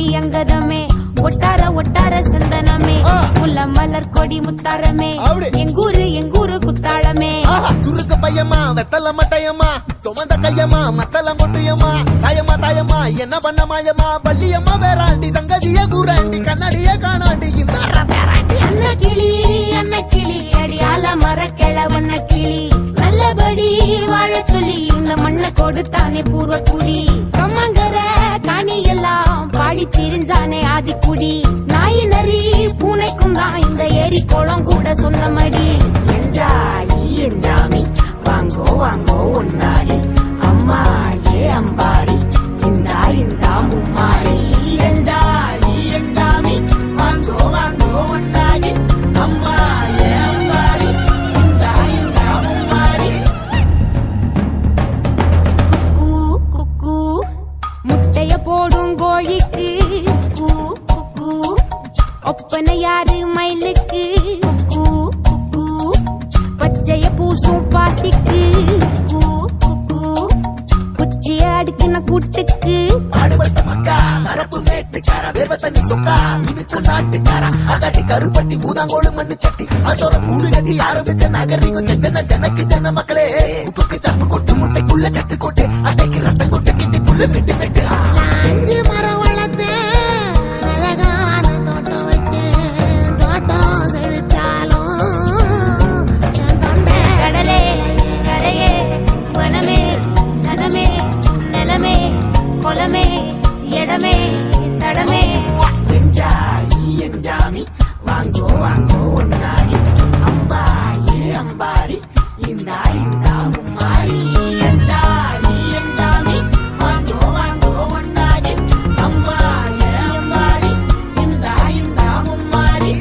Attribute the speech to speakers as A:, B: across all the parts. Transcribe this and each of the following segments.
A: கொடி அங்கதமே ஒட்டார ஒட்டார சந்தனமே
B: ஆ.
A: முல்ல மலர் கொடி முத்தாரமே
B: அப்படி.
A: எங்கூரு எங்கூரு குத்தாளமே
B: ஆஹா, சுருக்கு பையமா வெத்தல மட்டையம்மா சுமந்த கையம்மா மத்தல மொட்டையம்மா தாயம்மா தாயம்மா என்ன பண்ண மாயம்மா பள்ளியம்மா வேறாண்டி சங்கதிய கூறாண்டி கண்ணாடிய காணாண்டி இந்த
A: அன்ன கிளி அன்ன கிளி அடியால மர கிழவண்ண கிளி நல்லபடி வாழ சொல்லி இந்த மண்ணை கொடுத்தானே பூர்வ குடி கம்மங்கர காணி எல்லாம் பாடி திரிஞ்சானே ஆதிக்குடி நாய் நரி பூனைக்கும் தான் இந்த ஏரி குளம் கூட சொந்தமடி என்ஜாய் என்ஜாமி வாங்கோ வாங்கோ ஒன்னாரி அம்மா ஏ அம்பாரி இந்தா இந்தா மும்மாரி என்ஜாய் என்ஜாமி வாங்கோ வாங்கோ ஒன்னாரி அம்மா ஏ அம்பாரி இந்தா இந்தா மும்மாரி குக்கு குக்கு முட்டைய போடும் கோழிக்கு குக்கு குக்கு ஒப்பனை யாரு மயிலுக்கு குக்கு குக்கு பச்சைய பூசும் பாசிக்கு குக்கு குக்கு குச்சிய அடுக்கின கூட்டுக்கு
B: பாடுபட்ட மக்கா மரப்பு மேட்டுக்கார வேர்வ தண்ணி சொக்கா மினுக்கு நாட்டுக்கார அகாட்டி கருப்பட்டி பூதாங்கோடு மண்ணு சட்டி அதோட கூடு கட்டி ஆரம்பிச்ச நகரிக்கும் செஞ்சன ஜனக்கு ஜன மக்களே உப்புக்கு சப்பு கொட்டு முட்டைக்குள்ள சட்டு கொட்டு அட்டைக்கு ரத்தம் கொட்டு கிட்டி புல்லு வெட்டி வெட்டு
C: அஞ்சு மரம் வளர்த்தேன் அழகான தோட்டம் வச்சேன் தோட்டம் செழிச்சாலும் என் தொண்டை
A: கடலே கரையே வனமே சனமே நிலமே குலமே இடமே தடமே
B: என்ஜாய் என்ஜாமி வாங்கோ வாங்கோ ஒன்னாரி அம்பா ஏ அம்பாரி இந்தா இந்தா மும்மாரி என்ஜாய் என்ஜாமி வாங்கோ வாங்கோ ஒன்னாரி அம்பா ஏ அம்பாரி இந்தா இந்தா மும்மாரி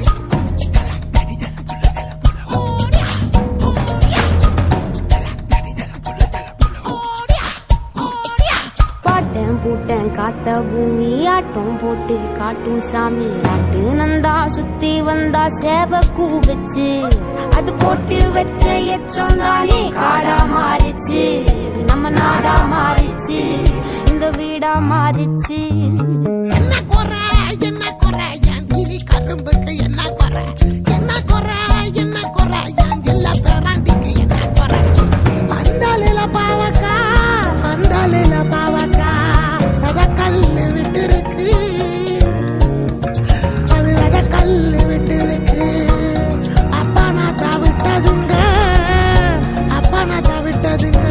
A: பாட்டேன் பூட்டேன் காத்த பூமி ஆட்டம் போட்டு காட்டும் சாமி ஆட்டு நந்தா சுத்தி வந்தா சேவ கூ வச்சு அது போட்டு வச்ச எச்சம் தானே காடா மாறிச்சு நம்ம நாடா மாறிச்சு இந்த வீடா மாறிச்சு
C: என்ன குறை என்ன குறை என் கிளி கரும்புக்கு என்ன குறை என்ன குறை என்ன குறை என் ஜில்ல பேராண்டிக்கு என்ன குறை பந்தலில பாவக்கா பந்தலில பாவக்கா அத கல்லு விட்டு இருக்கு அது அத கல்லு விட்டு இருக்கு அப்பா நான் தவிட்டதுங்க அப்பா நான் தவிட்டதுங்க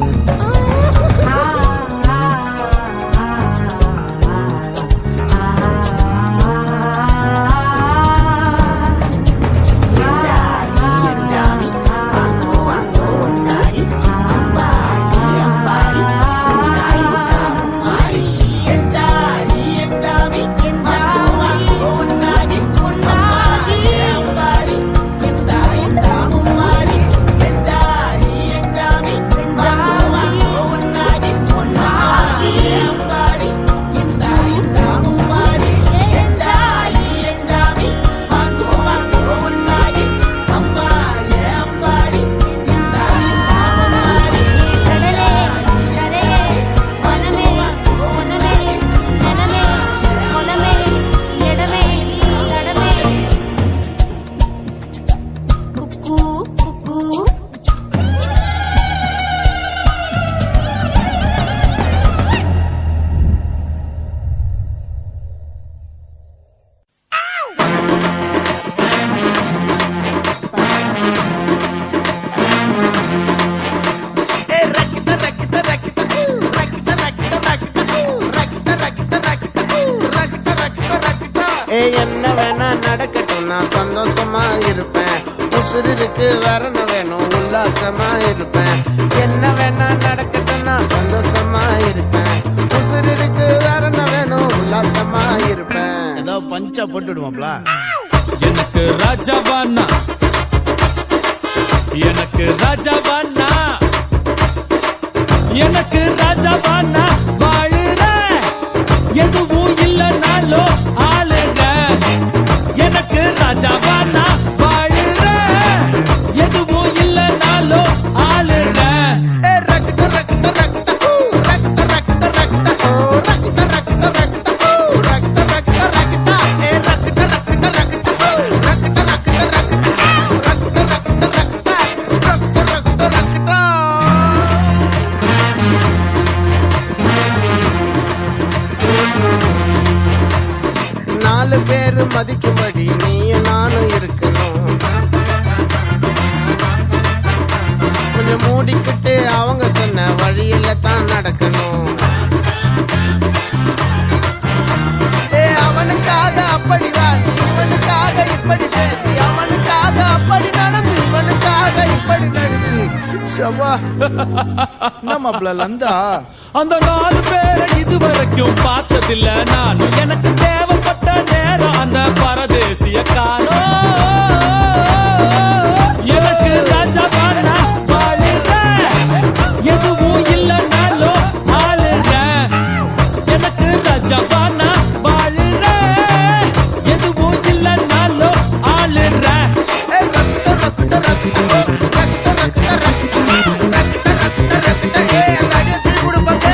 B: என்ஜாமி வாங்கோ வாங்கோ ஒன்னாரி அம்பா ஏ அம்பாரி இந்தா இந்தா மும்மாரி என்ஜாய் என்ஜாமி வாங்கோ வாங்கோ ஒன்னாரி அம்பா ஏ அம்பாரி இந்தா இந்தா மும்மாரி என்ஜாய் என்ஜாமி வாங்கோ வாங்கோ ஒன்னாரி அம்பா ஏ அம்பாரி இந்தா இந்தா மும்மாரி என்ஜாய் என்ஜாமி வாங்கோ வாங்கோ ஒன்னாரி அம்பா ஏ அம்பாரி இந்தா இந்தா மும்மாரி
A: கடலே கரையே வனமே வனமே நிலமே குலமே இடமே தடமே குக்கு குக்கு
D: ஏ என்ன வேணா நடக்கட்டும் நான் சந்தோஷமா இருப்பேன் உசுருக்கு வரண வேணும் உல்லாசமா இருப்பேன் என்ன வேணா நடக்கட்டும் நான் சந்தோஷமா இருப்பேன் உசுருக்கு வரண வேணும் உல்லாசமா இருப்பேன்
E: ஏதோ பஞ்சா போட்டுடுவாப்ல
F: எனக்கு ராஜாவானா எனக்கு ராஜாவானா எனக்கு ராஜாவானா வாழுற எதுவும் இல்லைனாலும் ஆளுங்க எனக்கு ராஜாவானா வாழுற எதுவும் இல்லைனாலும் ஆளுங்க
D: ரக்த ரக்த ரக்த ரக்த ரக்த ரக்த ரக்த ரக்த ரக்த ரக்த நாலு பேரு மதிக்கும்படி நீயும் நானும் இருக்கணும் கொஞ்சம் மூடிக்கிட்டு அவங்க சொன்ன வழியில தான் நடக்கணும் ஏ அவனுக்காக அப்படிதான் இவனுக்காக இப்படி பேசி அவனுக்காக அப்படி நடந்து இவனுக்காக இப்படி நடிச்சு சவா
E: என்ன மாப்பிள்ள லந்தா
F: அந்த நாலு பேரை இதுவரைக்கும் பார்த்ததில்ல நானும் எனக்கு தேவைப்பட்ட நேரம் அந்த பரதேசிய காலம் எனக்கு ராஜாவானா வாழுறேன் எதுவும் இல்லைனாலும் ஆளுறேன் எனக்கு ராஜாவானா வாழுறேன் எதுவும் இல்லைனாலும் ஆளுறேன்
D: ஏ ரக்த ரக்த ரக்த ரக்த ரக்த ரக்த ரக்த ரக்த ஏ அந்த அடியை திருப்பி கொடுப்பாங்க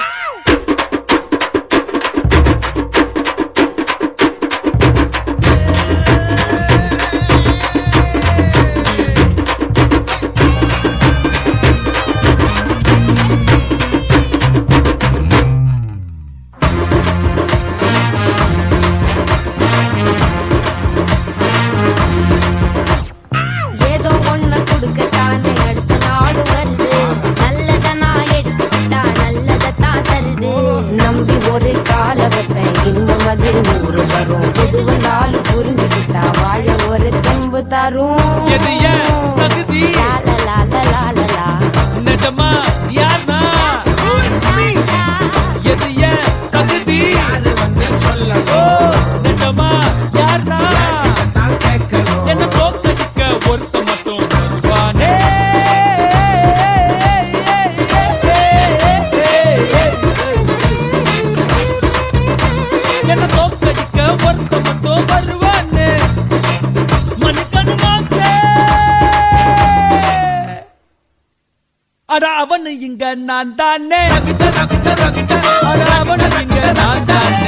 A: ஏதோ ஒண்ணு கொடுக்கத்தானே அடுத்த நாடு வருது நல்லத நான் எடுத்துக்கிட்டா நல்லதத்தான் தருது நம்பி ஒரு கால வைப்பேன் இன்னும் அது நூறு வரும் எது வந்தாலும் புரிஞ்சுக்கிட்டா வாழ ஒரு தெம்பு தரும்
F: எது ஏன் தகுதி?
A: லால லால லால லா.
F: நிஜமா யார்னா எது ஏன் தகுதி
D: அது வந்து
F: ஓ
D: சொல்லணும்
F: நிஜமா யார்னா
D: தான் கேட்கணும்
F: என்ன தோத்தடிக்க ஒருத்த மட்டும் வருவானே என்ன தோத்தடிக்க ஒருத்த மட்டும் வருவானே மணிக்கணு அட அவனு இங்க நான் தானே அட அவனு இங்க நான் தானே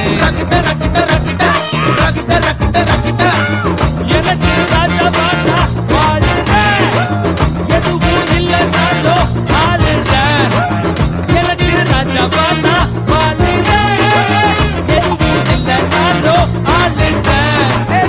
F: எனக்கு ராஜாவானா வாழுறேன் எதுவும் இல்லைனாலும் ஆளுறேன் எனக்கு ராஜாவானா வாழுறேன் எதுவும் இல்லைனாலும் ஆளுறேன்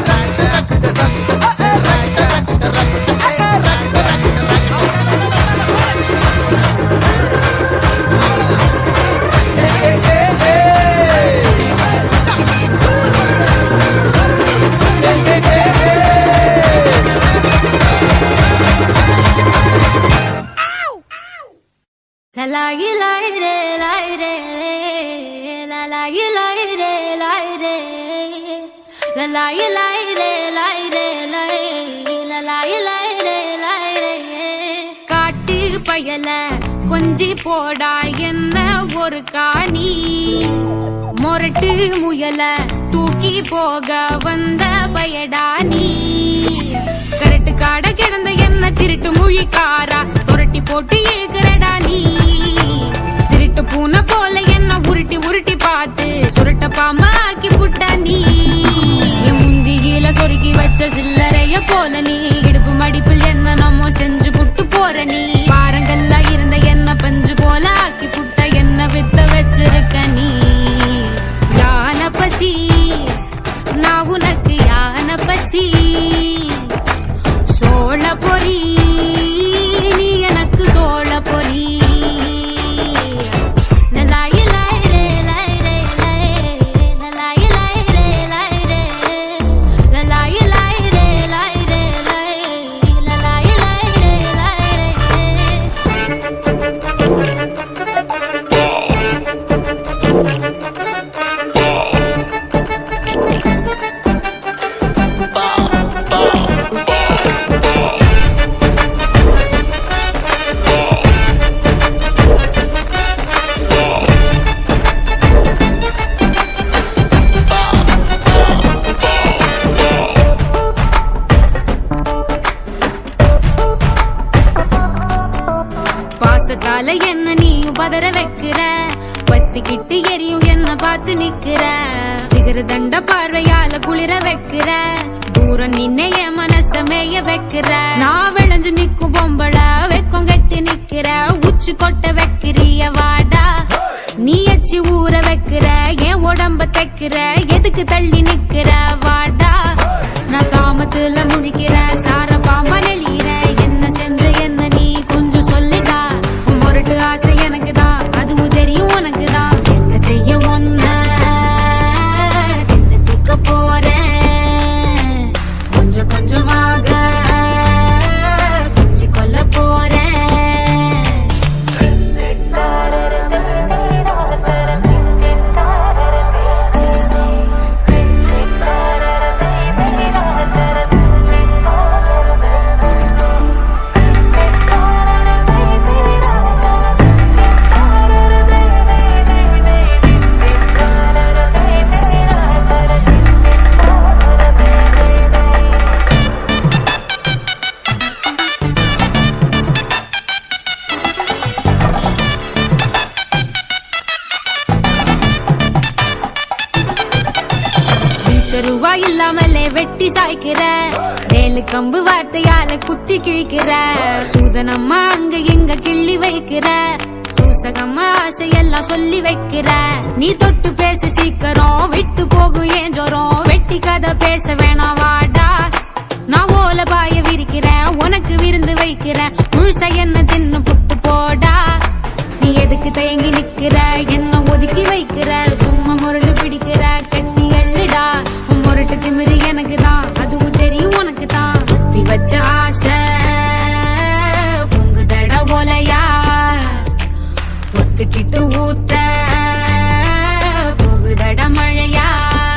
A: La la yi la yi re la yi re la la yi la yi re la yi re la la yi la yi re la yi re la yi la la yi la yi re la yi re காட்டு பயல கொஞ்சி போடா என்ன ஒரு காணி மொரட்டு முயல தூக்கி போக வந்த பயடா நீ கரட்டு காட கிடந்த என்ன திருட்டு முழிக்காரா புரட்டி போட்டு இழுக்கிறடா நீ திருட்டு பூனை போல என்ன உருட்டி உருட்டி பார்த்து சுருட்ட பாம்பா ஆக்கி புட்டா நீ என் முந்தியில சொருகி வச்ச சில்லறைய போல நீ இடுப்பு மடிப்பில் என்ன நம்ம செஞ்சு புட்டு போற நீ பாரங்கள்ல இருந்த என்ன பஞ்சு போல ஆக்கி புட்ட என்ன வித்த வச்சிருக்க நீ யான பசி நான் உனக்கு யான பசி சோழ பொறி நீ எனக்கு சோழ பொறி லலாயி லாய் ரே லாய் ரே லாய். லலாயி லாய் ரே லாய் ரே. லலாயி லாய் ரே லாய் ரே லாய். லலாயி லாய் ரே லாய் ரே. பாசத்தால என்ன நீயும் பதற வைக்கிற பத்திக்கிட்டு எரியும் என்ன பார்த்து நிக்கிற சிகர தண்ட பார்வையால குளிர வைக்கிற தூரம் நின்ன என் மனச மேய வைக்கிற நான் விளைஞ்சு நிக்கும் பொம்பள வெக்கம் கட்டி நிக்கிற உச்சி கொட்ட வைக்கிறிய வாடா நீ எச்சி ஊற வைக்கிற என் உடம்ப தைக்கிற எதுக்கு தள்ளி நிக்கிற வாடா நான் சாமத்துல முழிக்கிற சார பாம்பா நெளியிற என்ன செஞ்ச என்ன நீ கொஞ்சம் சொல்லுடா உன் முரட்டு ஆசை எனக்கு தான் அதுவும் தெரியும் உனக்கு தான் என்ன செய்ய ஒன்ன என்ன தூக்க போறேன் கொஞ்சம் கொஞ்சமாக கொஞ்சி கொல்ல போறேன் பீச்ச ரூபா இல்லாமலே வெட்டி சாய்க்கிற வேலு கம்பு வார்த்தையால குத்தி கிழிக்கிற சூதனம்மா அங்க இங்க கிள்ளி வைக்கிற சூசகம்மா ஆசையெல்லாம் சொல்லி வைக்கிற நீ தொட்டு பேச சீக்கிரம் விட்டு போகும் ஏன் ஜோரம் வெட்டி கதை பேச வேணாம் வாடா நான் ஓல பாய விரிக்கிறேன் உனக்கு விருந்து வைக்கிறேன் முழுசா என்ன தின்னு புட்டு போடா நீ எதுக்கு தயங்கி நிக்கிற என்ன ஒதுக்கி வைக்கிற சும்மா முரடு பிடிக்கிற கட்டி எள்ளுடா உன் முரட்டு திமிரு எனக்கு தான் அதுவும் தெரியும் உனக்கு தான் சுத்தி வச்ச ஆசை பொங்குதட ஓலையா ஒத்துக்கிட்டு ஊத்த போகுதட மழையா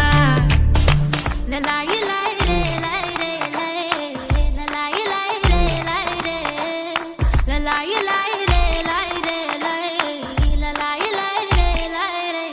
A: லலாயி லாய் ரே லாய் ரே லாய் லலாயி லாய் ரே லாய் ரே லலாயி லாய் ரே லாய் ரே லாய் லலாயி லாய் ரே லாய் ரே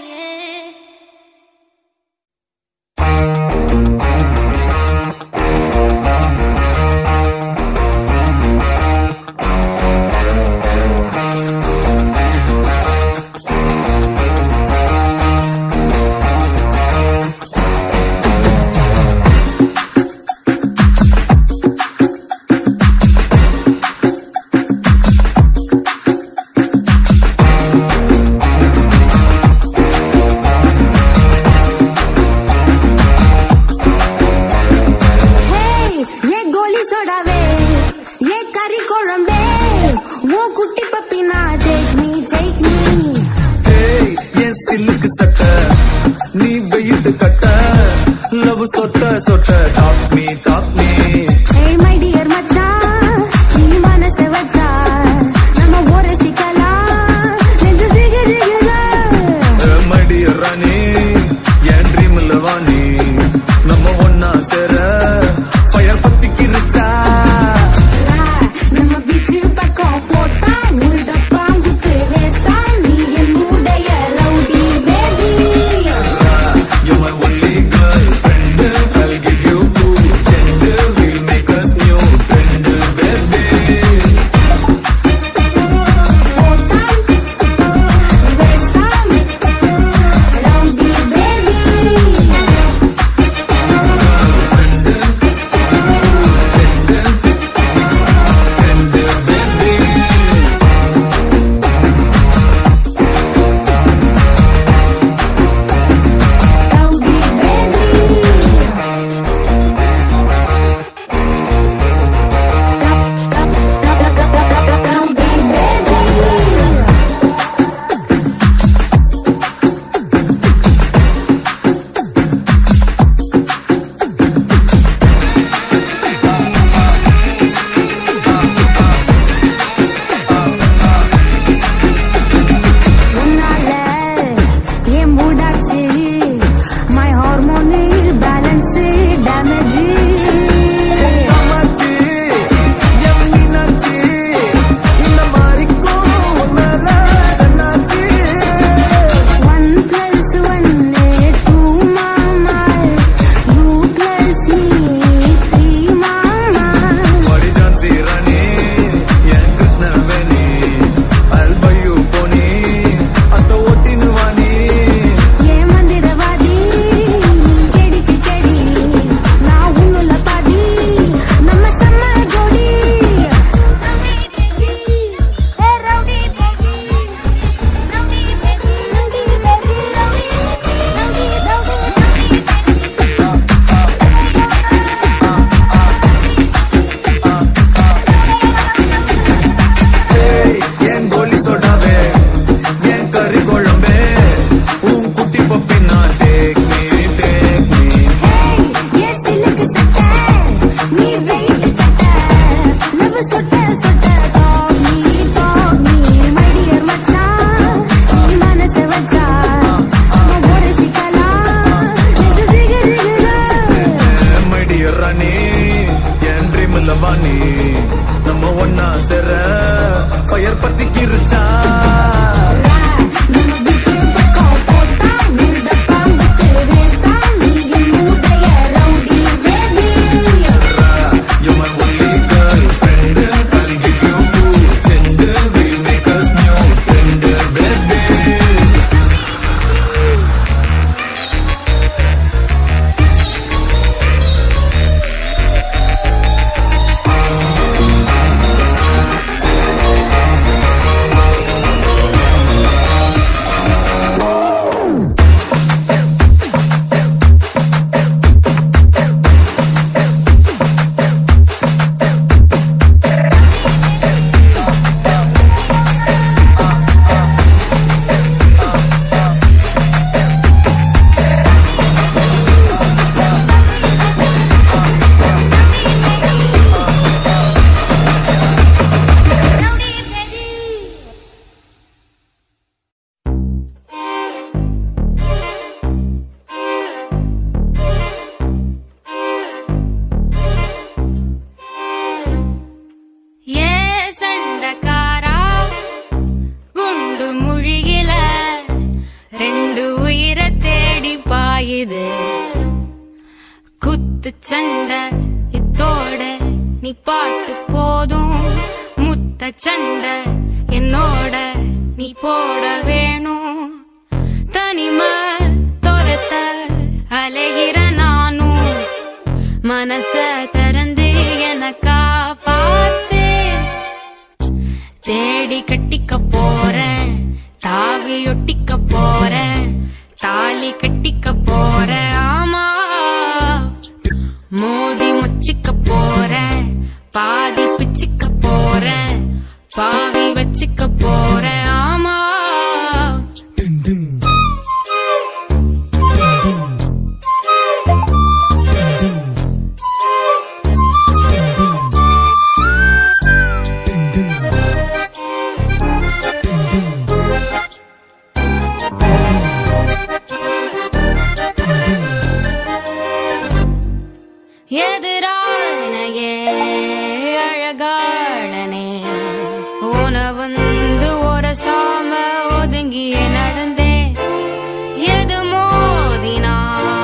G: ஏ கோலி சோடாவே ஏ கறி குழம்பே ஓ குட்டி பப்பினா டேக் மீ டேக் மீ
F: ஏய், என் சில்லுக்கு சட்ட நீ வெயிட்டு கட்ட லவ் சொட்ட சொட்ட டாப் மீ டாப் மீ
G: ஏய் மை டியர் மச்சான் நீ மனச வச்சா நம்ம ஒரு சிக்கலாம் நெஞ்சு ஜிகு ஜிகுதா
F: மடி ராணி என் ட்ரீம்ல வாணி நம்ம ஒன்னா சேர பயர் பத்திக்கு ரிச்சா
G: நம்ம பீச்சு பக்கம் போட்டா உள்ள பாங்குக்கு வேஸ்டா நீ என்னுடைய rowdy baby
F: You're my only girlfriend I'll give you பத்தி கிருச்சான்
G: நம்ம வீட்டு பக்கம் போட்டா மூட பாம்புக்கு வேட்டா நீயும் மூடைய rowdy baby
F: You're my only girlfriend. I'll give you two gender. We'll make us new tender, baby.
A: ஏ சண்டக்காரா குண்டு முழுகில ரெண்டு உயிரை தேடி பாயுது குத்து சண்டை இத்தோட நீ பாட்டு போதும் முத்த சண்டை என்னோட நீ போட வேணும் தனிமை துரத்த அலைகிற நானும் மனச திறந்து எனக்கா பார்த்து தேடி கட்டிக்க போறேன் தாவி ஒட்டிக்க போறேன் தாலி கட்டிக்க போறேன் ஆமா மோதி முச்சிக்க போறேன் பாதி பிச்சுக்க போறேன் பாவி வச்சுக்க போறேன் ஆமா எதிரானையே அழகாளனே உன வந்து ஒரு சாம ஒதுங்கிய நடந்தே எது மோதினா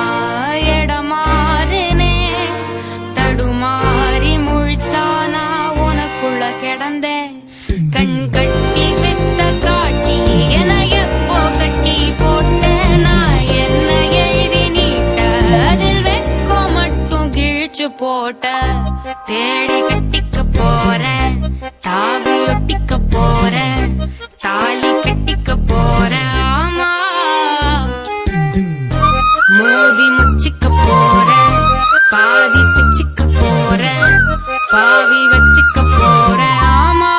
A: எடமாறுனே தடுமாறி முழிச்சானா உனக்குள்ள கிடந்தே கண் கட்டி வித்த காட்டி என எப்போ கட்டி போட்ட நான் என்ன எழுதி நீட்ட அதில் வெக்கோ மட்டும் கிழிச்சு போட்ட தேடி கட்டிக்க போறேன் தாவி ஒட்டிக்க போறேன் தாலி கட்டிக்க போறேன் ஆமா மோதி முச்சிக்க போறேன் பாதி பிச்சுக்க போறேன் பாவி வச்சுக்க போறேன் ஆமா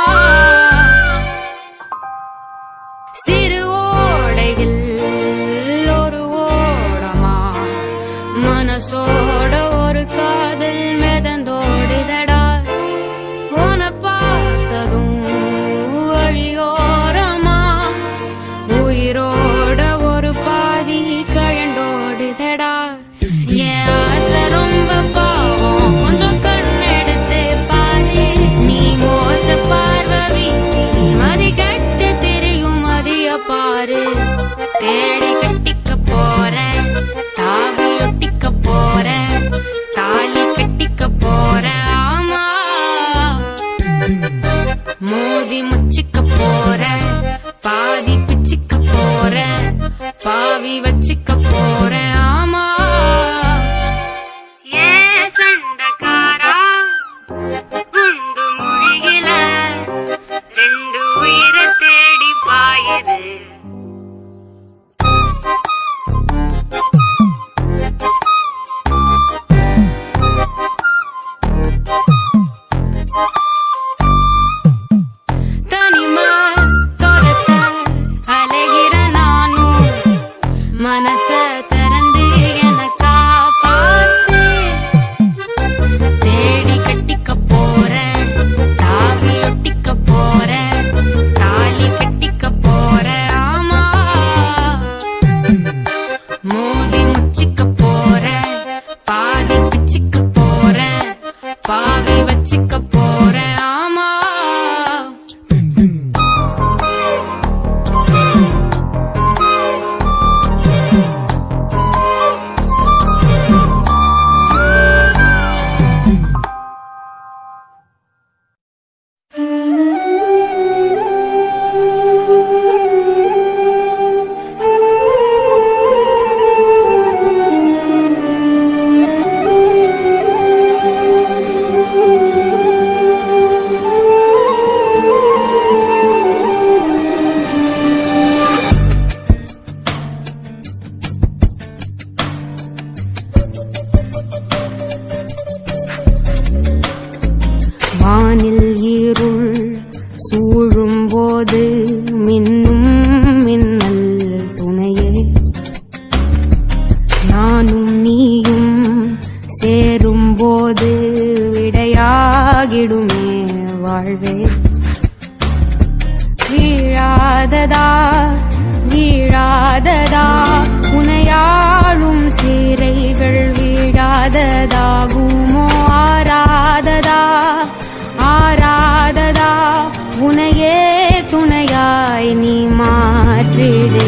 A: சிறு ஓடையில் ஒரு ஓடமா மனசோட ஒரு காதல் மிதந்தோடுதடா உன பார்த்ததும் வழியோரமா உயிரோட ஒரு பாதி கழண்டோடுதடா என் ஆசை ரொம்ப பாவம் கொஞ்சம் கண்ணெடுத்து பாரு நீ மோச பார்வை வீசி மதி கட்டு தெரியும் மதிய பாரு தேடி கட்டிக்க போறேன் தாவி ஒட்டிக்க போறேன் தாலி கட்டிக்க போறேன் ஆமா மோதி முச்சிக்க போறேன் பாதி பிச்சுக்க போறேன் பாவி வச்சுக்க போறேன் ஆமா ஏன் சண்டக்காரா குண்டு முழுகில ரெண்டு உயிரை தேடி பாயுது தனிமா துரத்த அலைகிற நானும் மனச திறந்து எனக்கா பார்த்து தேடி கட்டிக்க போறேன் தாவி ஒட்டிக்க போறேன் தாலி கட்டிக்க போறேன் ஆமா மோதி முச்சிக்க போறேன் பாதி பிச்சுக்க போறேன் பாவி வச்சுக்க போறேன் ஆமா நானும் நீயும் சேரும் போது விடையாகிடுமே வாழ்வே வீழாததா வீழாததா உனையாளும் சீரைகள் வீழாததாகுமோ ஆராததா ஆராததா உனையே துணையாய் நீ மாற்றிடு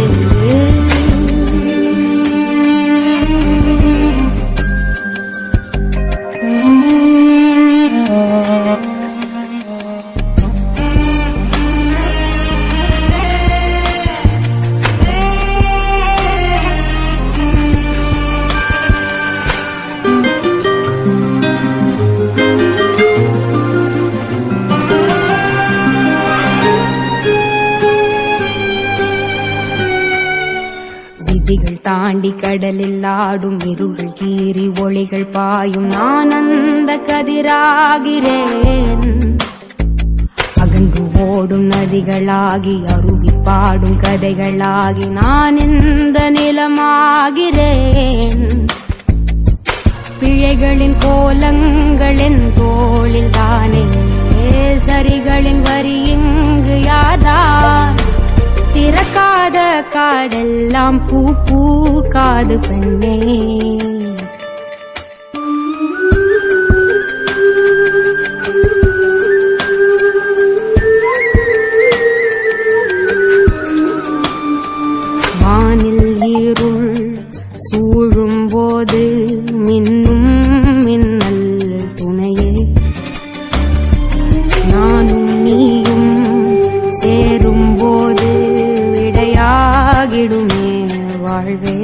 A: விதிகள் தாண்டி கடலில் ஆடும் இருள்கள் கீறி ஒளிகள் பாயும் நான் அந்த கதிராகிறேன் அகன்று ஓடும் நதிகளாகி அருவி பாடும் கதைகளாகி நான் இந்த நிலமாகிறேன் பிழைகளின் கோலங்களின் தோளில் தானே சரிகளின் வரி இங்கு யாதார் திறக்காத காடெல்லாம் பூ பூக்காது பெண்ணே வானில் இருள் சூழும் போது மின்னும் மின்னல் துணையே நானும் நீயும் சேரும் போது விடையாகிடுமே வாழ்வே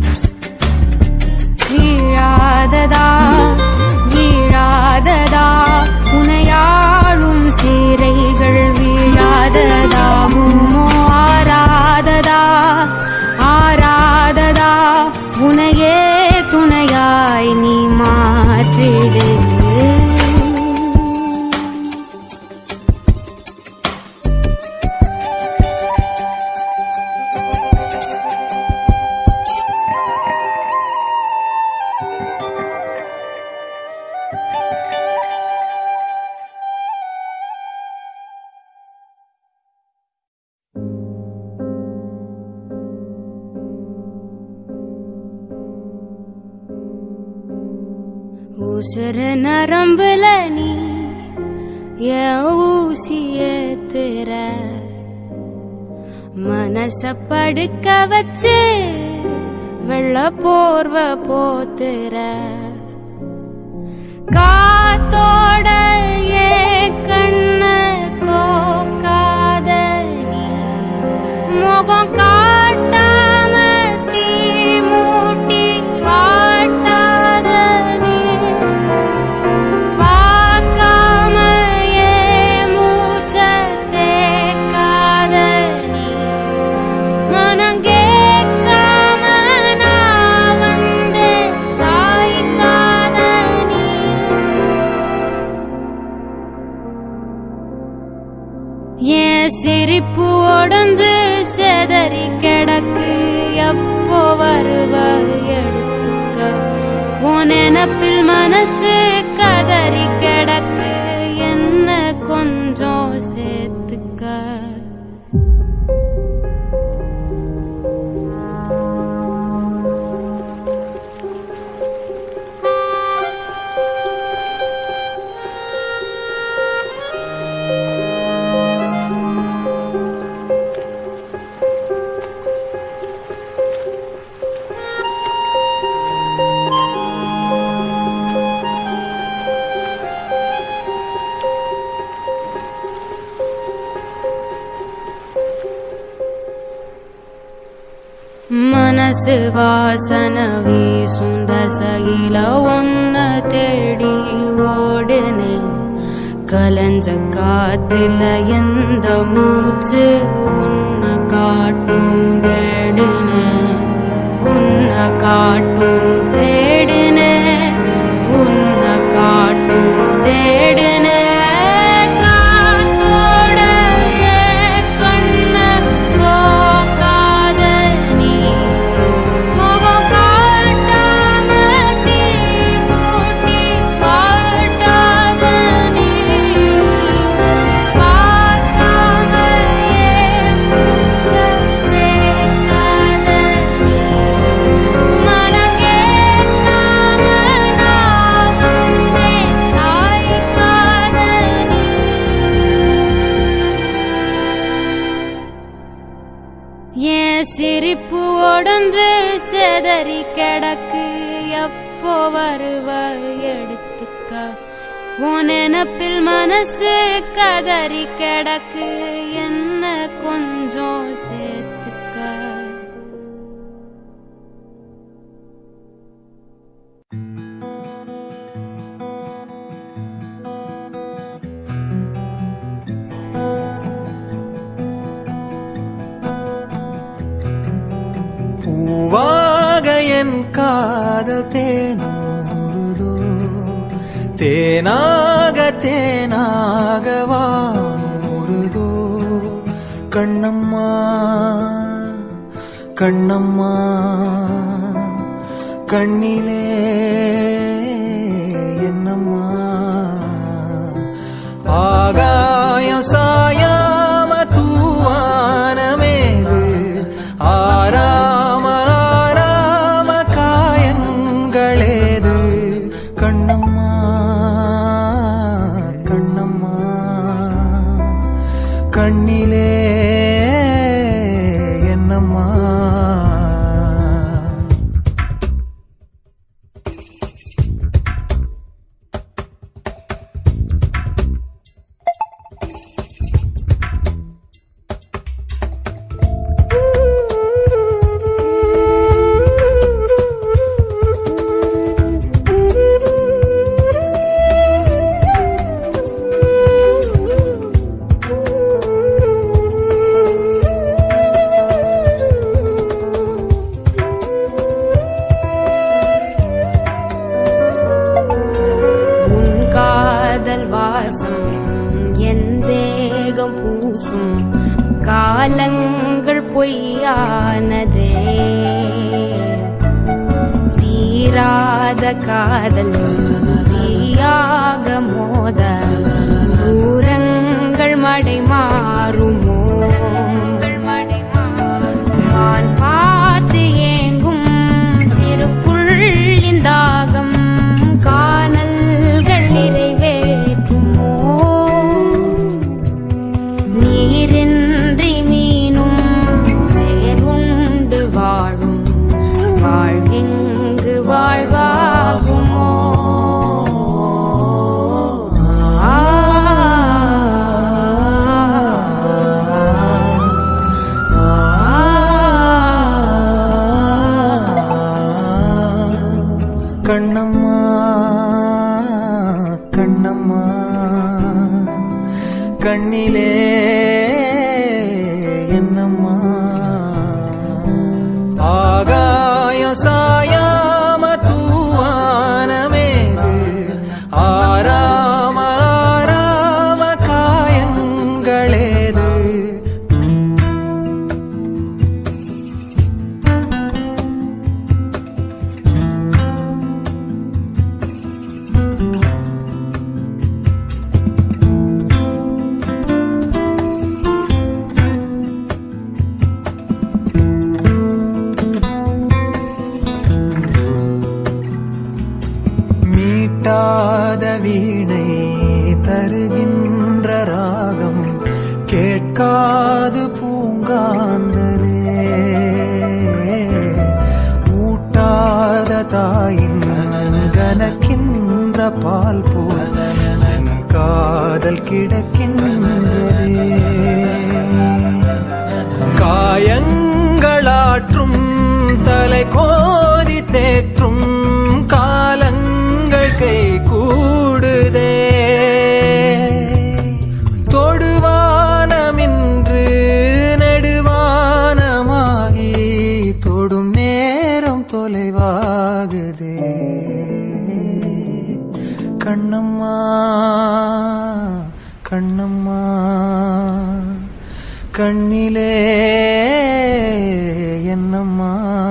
A: வீழாததா வீழாததா உனையாளும் சீரைகள் வீழாததாகுமோ ஆராததா ஆராததா உனையே துணையாய் நீ மாற்றிடு உசுர நரம்புல நீ என் ஊசிய திற மனச படுக்க வச்சு வெள்ள போர்வ போத்துற காத்தோட ஏன் கண்ண கோக்காத நீ முகம் காட்டாம தீ மூட்டி வாட்டாத நீ பார்க்காம ஏன் மூச்ச தேக்காத நீ மனம் கேட்காம நான் வந்து சாய்க்காத நீ என் சிரிப்பு உடஞ்சு செதறி கிடக்கு எப்போ வருவ எடுத்துக்க உன் நினப்பில் மனசு கதறி கிடக்கு என்ன கொஞ்சம் சேர்த்துக்க மனசு வாசன வீசும் தசையில ஒன்ன தேடி ஓடுனே கலஞ்ச காத்துல எந்த மூச்சு உன்னை காட்டும் தேடுன உன்னை காட்டும் தேடுன உன்னை காட்டும் தேடுன காத்தோட என் கண்ணை கோக்காத நீ முகம் காட்டாம கதறி கிடக்கு எப்போ வருவ எடுத்துக்க உன் நினப்பில் மனசு கதறி கிடக்கு என்ன கொஞ்சம் சேர்த்துக்க
H: பூவாக என் காதல் தேனூறுதோ தேனாக தேனாக வானூறுதோ கண்ணம்மா கண்ணம்மா கண்ணிலே என்னம்மா ஆகாயம் சாயாம தூவானமேது ஆராம ஆராம காயங்களேது கண்ணம்மா கண்ணம்மா கண்ணிலே என்னம்மா
A: உன் காதல் வாசம் என் தேகம் பூசும் காலங்கள் பொய்யானதே தீராத காதல் தீயாக மோத தூரங்கள் மடை மாறுமோ நான் பார்த்து ஏங்கும் சிறு புள்ளின் தாகம் காணல்கள் நிறைவேற்றுமோ நீரின்றி மீனும் சேருண்டு வாழும் வாழ்கிங்கு வாழ்வாகுமோ ஆ
H: கண்ணம்மா கண்ணம்மா கண்ணிலே என்னம்மா ஆகாயம் சாயாம தூவானமேது ஆராம ஆராம காயங்களேது மீட்டாத வீணை தருகின்ற ராகம் கேட்காது பூங்காந்தலே ஊட்டாத தாயின் கனக்கின்ற பால் போல் என் காதல் கிடக்கின்றதே காயங்களாற்றும் தலை கோதி தேற்றும் காலங்கள் கை கூடுதே தொடுவானமின்று நெடுவானமாகி தொடும் நேரம் தொலைவாகுதே கண்ணம்மா கண்ணம்மா கண்ணிலே என்னம்மா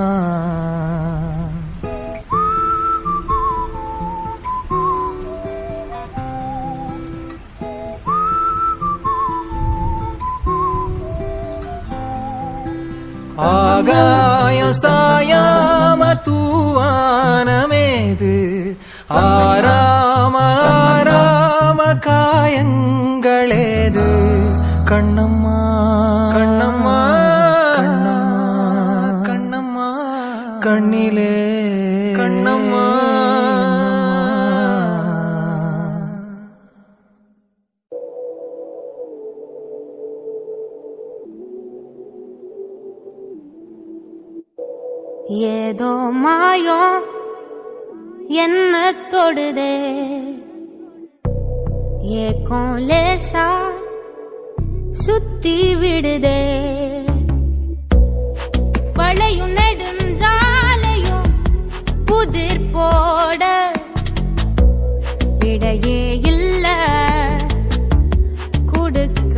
H: ஆகாயம் சாயாம தூவானமேது ஆராம ஆராம காயங்களேது கண்ணம்மா கண்ணம்மா கண்ணம்மா கண்ணம்மா கண்ணி கண்ணிலே கண்ணம்மா
A: ஏதோ மாயம் என்ன தொடுதே ஏக்கம் லேசா சுத்தி விடுதே வளையும் நெடுஞ்சாலையும் புதிர் போட விடையே இல்ல கொடுக்க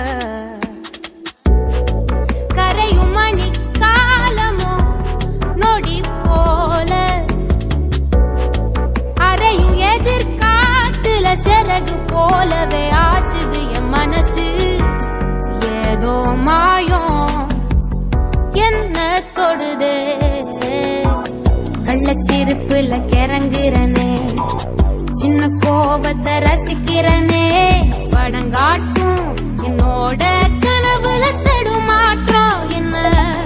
A: கரையும் மணி காலமோ நொடி போல அறையும் எதிர்காத்துல சிறகு போலவே ஆச்சுது என் மனசு ஏதோ மாயம் என்ன தொடுதே கள்ளச்சிருப்புல கிறங்குறனே சின்ன கோபத்தை ரசிக்கிறனே படங்காட்டும் என்னோட கனவுல தடுமாற்றம் என்ன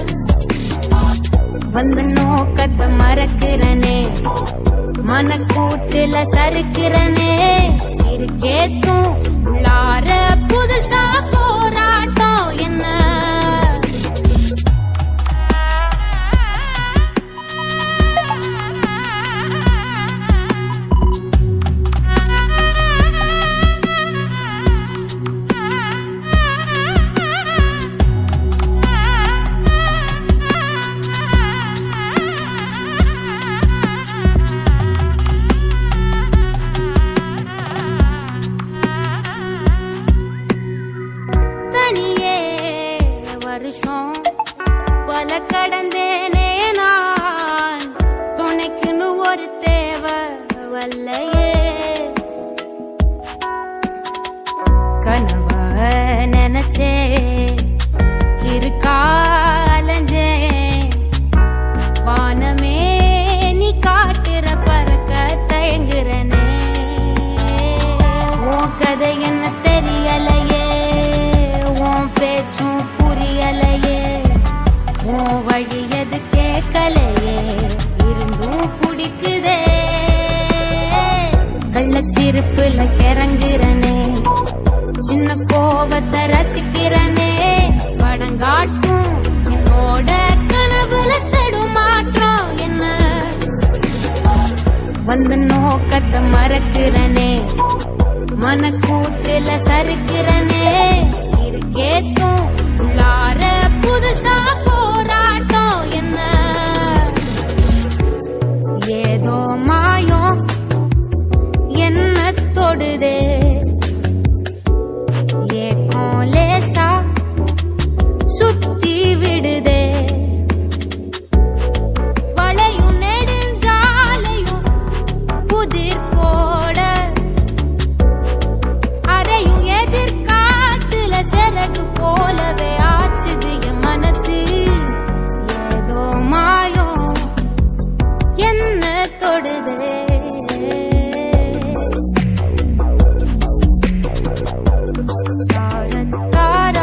A: வந்த நோக்கத்தை மறக்கிறனே மனக்கூட்டுல சறுக்கிறனே இருக்கேத்தும் உள்ளார புதுசா போராட்டம் என்ன தனியே வருஷம் பல கடந்தேனே நான் துணைக்குன்னு ஒரு தேவை வல்லையே கனவ நினைச்சே இருக்காலஞ்சே வானமே நீ காட்டுற பறக்க தயங்குறனே உன் கதை என்ன தெரியலையே உன் பேச்சும் புரியலையே உன் வழி எது கேட்கலையே இருந்தும் பிடிக்குதே கள்ளச்சிருப்புல கிறங்குறனே சின்ன கோபத்தை ரசிக்கிறனே படங்காட்டும் என்னோட கனவுல தடுமாற்றம் என்ன வந்த நோக்கத்தை மறக்கிறனே மனக்கூட்டுல சறுக்கிறனே இருக்கேத்தும் உள்ளார புதுசா போராட்டம் என்ன ஏதோ மாயம் என்ன தொடுதே ஏக்கம் லேசா சுத்தி விடுதே வளையும் நெடுஞ்சாலையும் புதிர் போட அறையும் எதிர்காத்துல சிறகு போலவே ஆச்சுது என் மனசு ஏதோ மாயம் என்ன தொடுதே தாரத்தாரா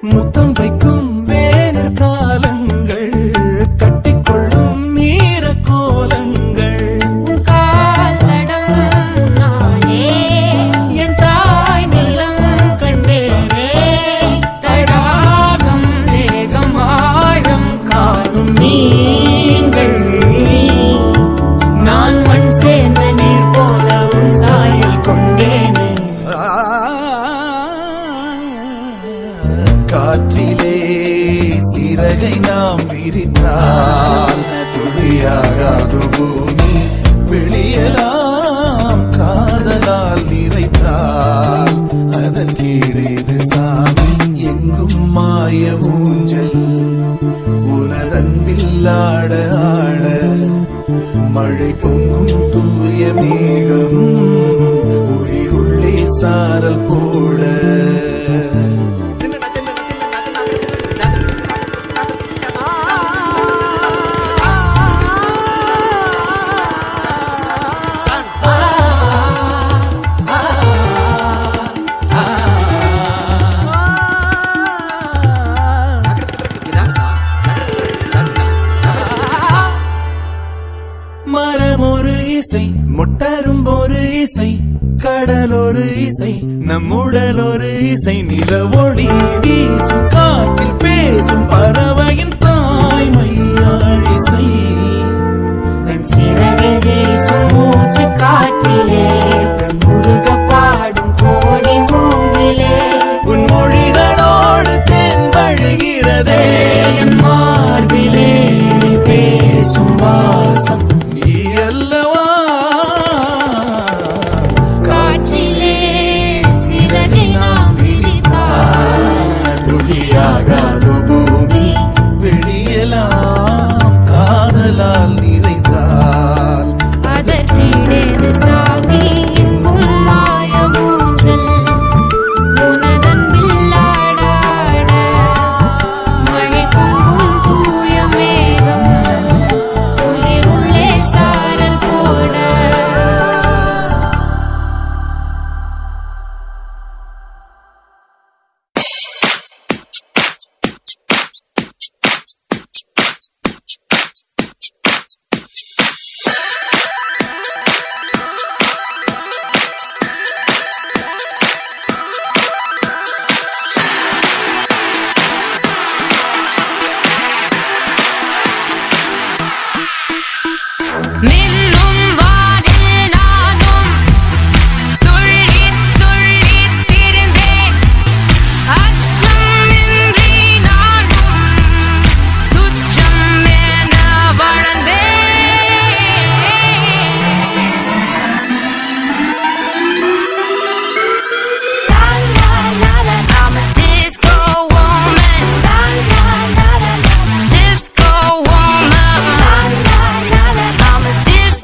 H: முத்தம் வைக்கும் வேனர் காலங்கள் கட்டிக்கொள்ளும் மீற கோலங்கள்
A: உன் கால் தடம் நானே என் தாய் நிலம் கண்டேனே தடாகம் தேகம் ஆழம் காணும் மீன்கள் நான் மண் சேர்ந்த நீர் போல உன் சாயல் கொண்டேனே
H: காற்றிலே சிறகை நாம் விரித்தால் துளியாகாது பூமி வெளியலாம் காதலால் நிறைத்தால் அதன் கீழேது சாமி எங்கும் மாய ஊஞ்சல் உனதன்பில் ஆட ஆட மழை பொங்கும் தூய மேகம் உயிருள்ளே சாரல் போட மரம் ஒரு இசை முட்டரும் ஒரு இசை கடல் ஒரு இசை நம்முடல் ஒரு இசை நில ஒளி வீசும் காற்றில் பேசும் பறவையின் தாய்மையாள் இசை
A: கண் சிறகை வீசும் மூச்சு காற்றிலே முருக பாடும் கோடி மூங்கிலே
H: உன் மொழிகளோடு தென்பழுகிறதே
A: என் மார்பிலே
H: பேசும் வாசம் நீ அல்லவா
A: காற்றிலே சிறகை நாம் விரித்தால்
H: துளியாகாது பூமி வெளியலாம் காதலால் நிறைந்தால்
A: அதற்கிடேது சாமி எங்கும் மாய ஊஞ்சல் உனதன்பில் ஆடாட மழை பொங்கும் தூய மேகம் உயிருள்ளே சாரல் போட மின்னும் வானில் நானும் துள்ளித் துள்ளித் திரிந்தேன். அச்சமின்றி நானும் துச்சம் என வளர்ந்தேன். I'm a disco woman. Disco woman. I'm a disco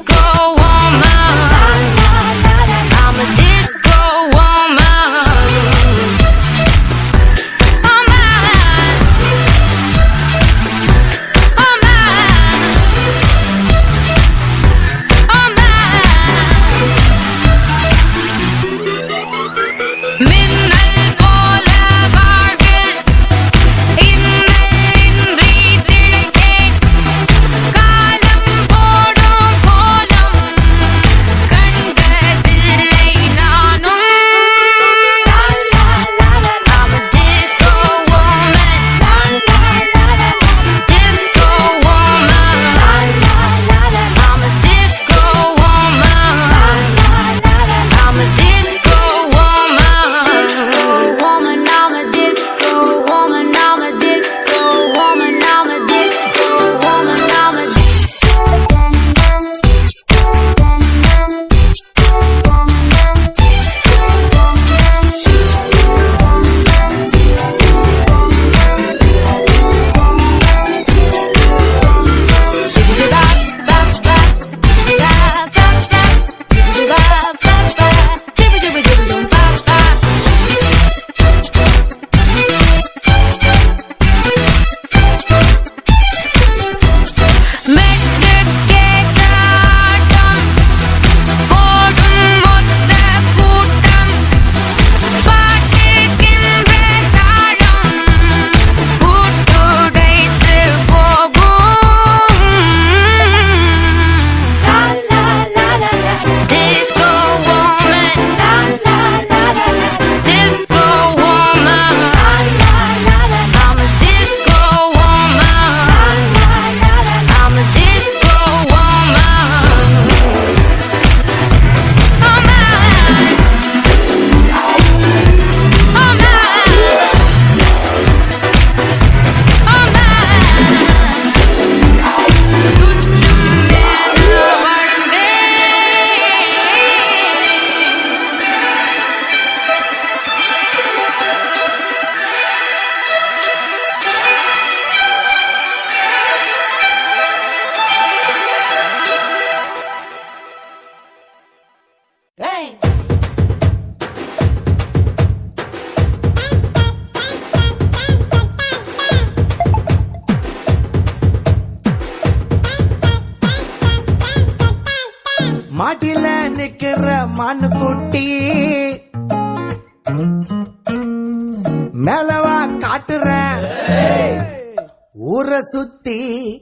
B: ஊரை சுத்தி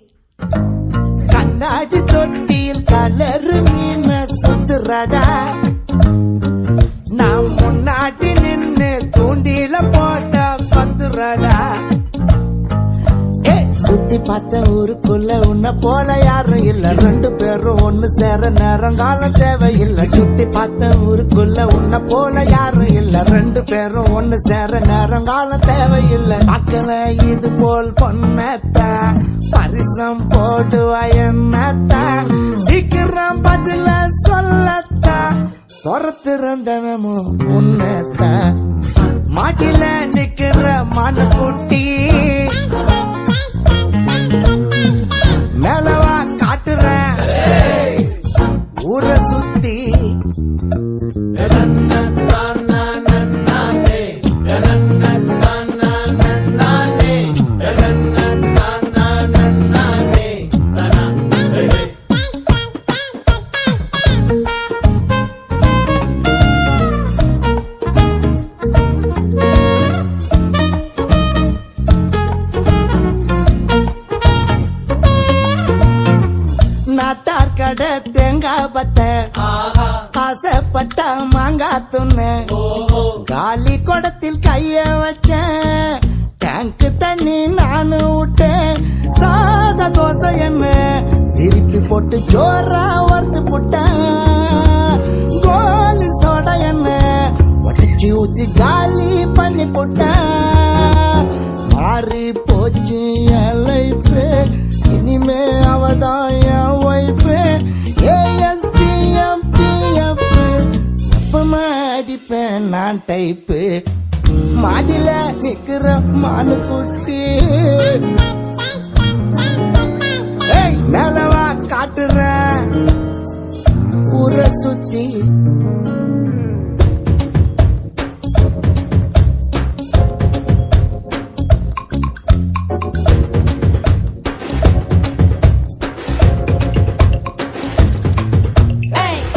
B: கண்ணாடி தொட்டியில் கலரு மீன சுத்துறடா நான் முன்னாடி நின்னு தூண்டில போட்ட பத்துறடா ஏ, சுத்தி பார்த்த ஊருக்குள்ள உன்னை போல யாரும் இல்ல ரெண்டு பேரும் ஒண்ணு சேர நேரம் காலம் தேவையில்லை சுத்தி பார்த்த ஊருக்குள்ள உன்னை போல யாரும் இல்ல ரெண்டு பேரும் ஒண்ணு சேர நேரம் காலம் தேவையில்லை மக்கள இது போல் பொண்ணத்தா பரிசம் போடுவா என்னத்தா சீக்கிரம் பதில சொல்லத்தா துரத்திருந்தனமும் உன்னத்தா மாட்டில நிக்கிற மனக்குட்டி மேலவா காட்டுறேன் ஊரை சுத்தி நாட்டார் கடை தேங்காய் பத்த ஆசைப்பட்ட மாங்காய் துண்ணு காலி குடத்தில் கைய வச்சேன் டேங்க் தண்ணி நானு விட்டேன் சாத தோசை என்ன திருப்பி போட்டு ஜோரா வறுத்து போட்டேன் கோலி சோடா என்ன உடச்சி ஊத்தி காலி பண்ணி போட்டேன் மாறி போச்சு என் லைஃப் இனிமே அவதான் என் ஒய்ஃப் ஏஎஸ்டிஎம் டிஎஃப் எப்பமா அடிப்பேன் நான் டைப்பு மாடில நிக்கிற மானு குட்டி ஏய், மேலவா காட்டுறேன் ஊரை சுத்தி
A: Hey.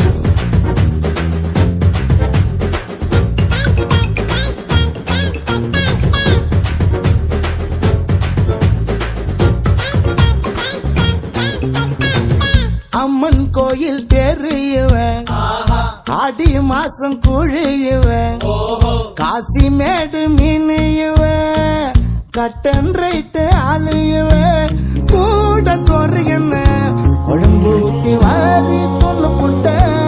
B: அம்மன் கோயில் தெரியவன் ஆடி மாசம் குழியுவன் காசி மேடு மீனையுவன் கட்டன் ரைட்டு ஆளுயுவன் கூட சோறு என்ன குழம்பு ஊத்தி வாரி பொண்ணு புட்ட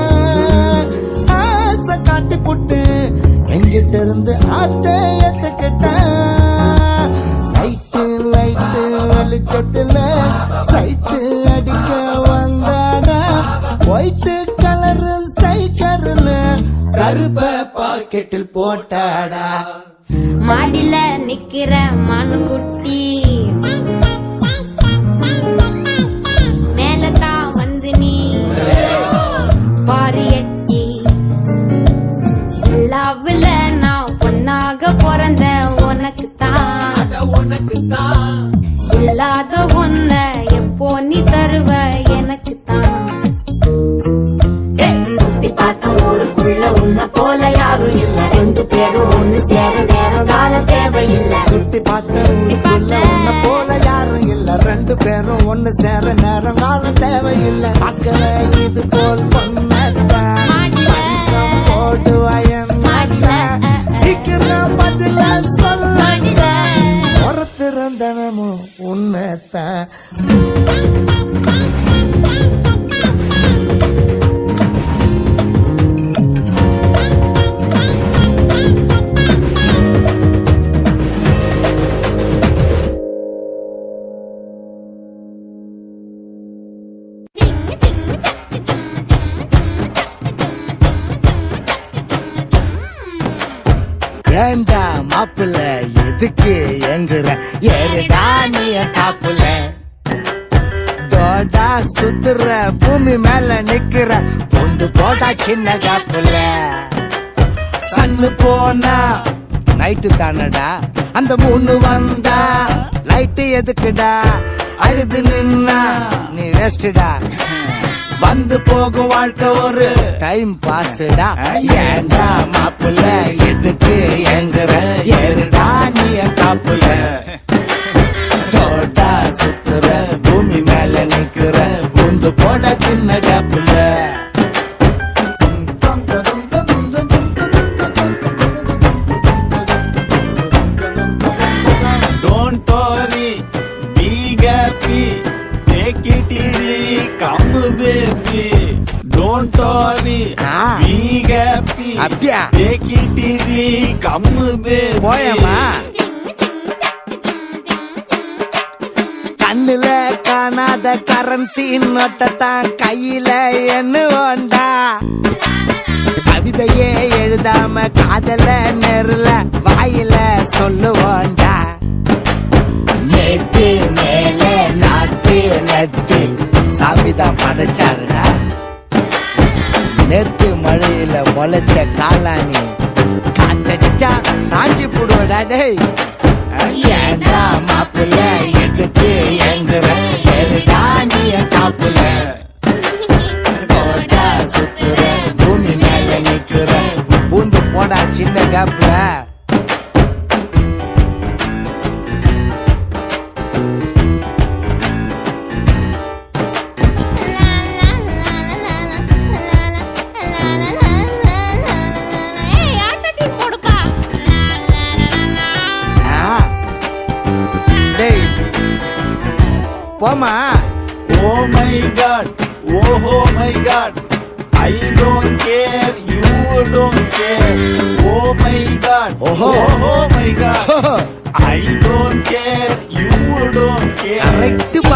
B: ஆசை காட்டி புட்டு எங்கிட்ட இருந்து ஆட்டை ஏத்துக்கிட்டேன் லைட்டு லைட்டு வெளிச்சத்துல சைட்டு அடிக்க வந்தாடா ஒயிட்டு கலர் ஸ்டைக்கர்னு கருப்ப பாக்கெட்டில் போட்டாடா
A: மாடில நிக்கிற மானுக்குட்டி மேலதான் வந்து நீ பாரு எட்டி லவ்ல நான் பொண்ணாக பிறந்த உனக்கு தான் இல்லாத ஒன்ன எப்போ நீ தருவ எனக்கு தான் சுத்தி பார்த்த ஊருக்குள்ள உன்ன போல யாரும் இல்ல ரெண்டு பேரும் ஒண்ணு சேர நேரம் காலம் தேவையில்லை
B: சுத்தி பார்த்த ஊருக்குள்ள உன்னை போல யாரும் இல்ல ரெண்டு பேரும் ஒண்ணு சேர நேரம் காலம் தேவையில்லை மக்கள இது போல் பொண்ணத்தான்
A: மாடில.
B: பரிசம் போட்டு வயன்
A: மாடில.
B: சீக்கிரம் பதில சொல்ல
A: மாடில.
B: ஒருத்திருந்தனமும் உன்னத்தான் ஏண்டா மாப்பிள்ள எதுக்கு எங்குற ஏறுடா நீ டாப்புல தோடா சுத்துற பூமி மேல நிக்கிற பொந்து போடா சின்ன காப்புல சன்னு போனா நைட்டு தானடா அந்த மூணு வந்தா லைட்டு எதுக்குடா அழுது நின்னா நீ வேஸ்டுடா வந்து போகும் வாழ்க்கை ஒரு டைம் பாஸ்டா ஏண்டா மாப்புல எதுக்கு எங்குற ஏறுடா நீ என் காப்புல தோட்டா பூந்து போட சின்ன கேப்புல
E: Don't worry, be happy, take it easy, come baby. Don't worry,
B: Ah.
E: be happy,
B: அப்படியா?
E: take it easy, come baby.
B: போயம்மா கண்ணுல காணாத கரன்சி நோட்டத்தான் கையில எண்ணுவோண்டா கவிதையே எழுதாம காதல நெருல வாயில சொல்லுவோண்டா நேட்டு மேல நாட்டு நட்டு சாமிதான் படைச்சாருடா நேத்து மழையில முளைச்ச காளானி காத்தடிச்சா சாஞ்சி போடுவடா டேய் ஏண்டா மாப்பிள்ள எதுக்கு எங்குற ஏறுடா நீ டாப்புல கோட்டா சுத்துற பூமி மேல நிக்கிற பூந்து போடா சின்ன கேப்ல
A: ஏய், ஆட்டத்தை போடுப்பா.
B: ஆ. டேய் போமா
E: Oh my god, oh, oh my god. I don't care, you don't care. Oh my god,
B: Oho.
E: oh, oh my god. I don't care, you don't care.
B: கரெக்டுப்பா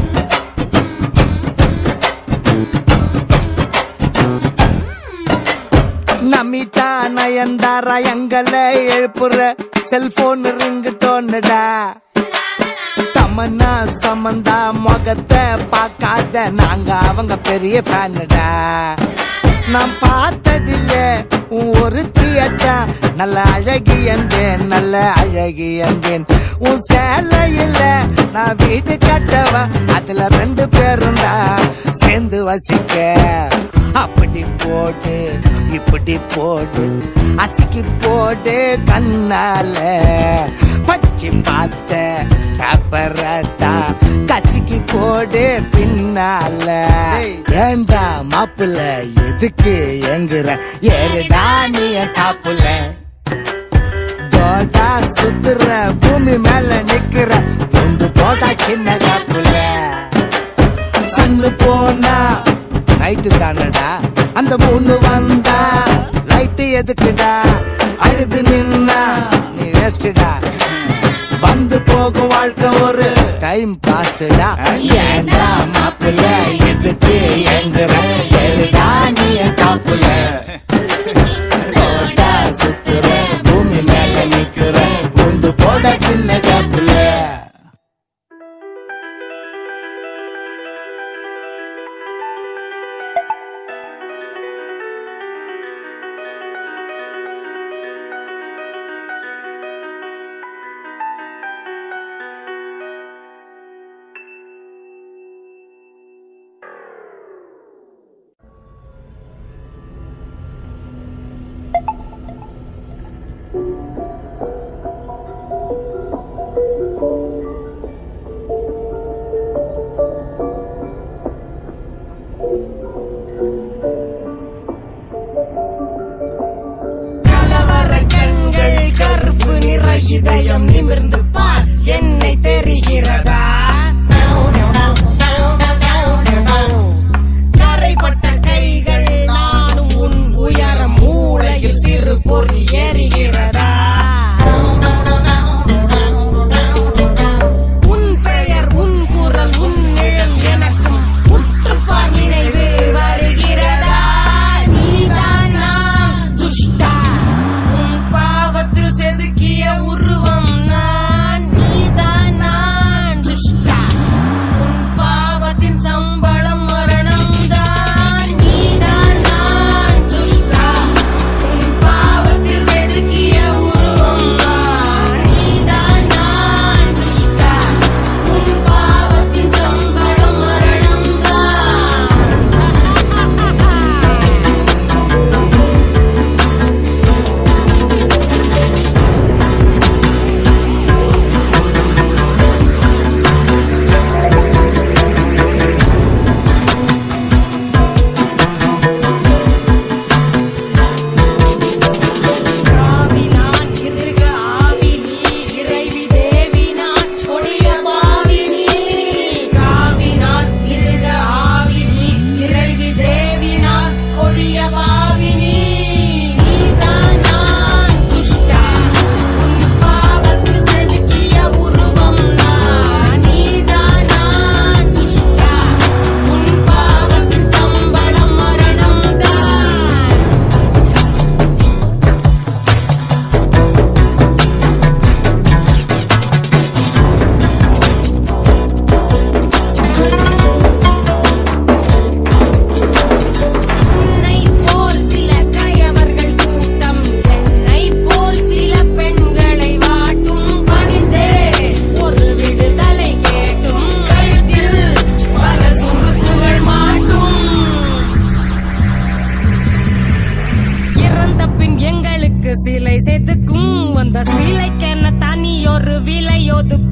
B: Namitha Nayanthara எங்கள எழுப்புற செல்போன் ரிங்கு தோணுடா தமன்னா சமந்தா முகத்தை பார்க்காத நாங்க அவங்க பெரிய ஃபேனுடா நான் பார்த்ததில்ல உன் ஒரு தியத்தான் நல்ல அழகி என்பேன் நல்ல அழகி என்பேன் உன் சேலையில நான் வீடு கட்டவா அதுல ரெண்டு பேரும் தான் சேர்ந்து வசிக்க அப்படி போடு இப்படி போடு அசிக்கி போடு கண்ணால பச்சி பார்த்த கப்பரத்தா கசிக்கி போடு பின்னால ஏண்டா மாப்பிள்ள எதுக்கு எங்குற ஏறுடா நீ டாப்புல தோட்டா சுத்துற பூமி மேல நிக்கிற பொந்து போட்டா சின்ன காப்புல சன்னு போனா நைட்டு தானடா அந்த மூணு வந்தா லைட்டு எதுக்குடா அழுது நின்னா நீ வேஸ்டுடா வந்து போகும் வாழ்க்கை ஒரு டைம் பாஸ்டா ஏண்டா மாப்பிள்ள எதுக்கு எங்குற ஏறுடா நீ டாப்புல தோட்டா சுத்துற பூமி மேல நிக்கிற பொந்து போட சின்ன காப்புல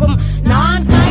I: இருக்கும் நான்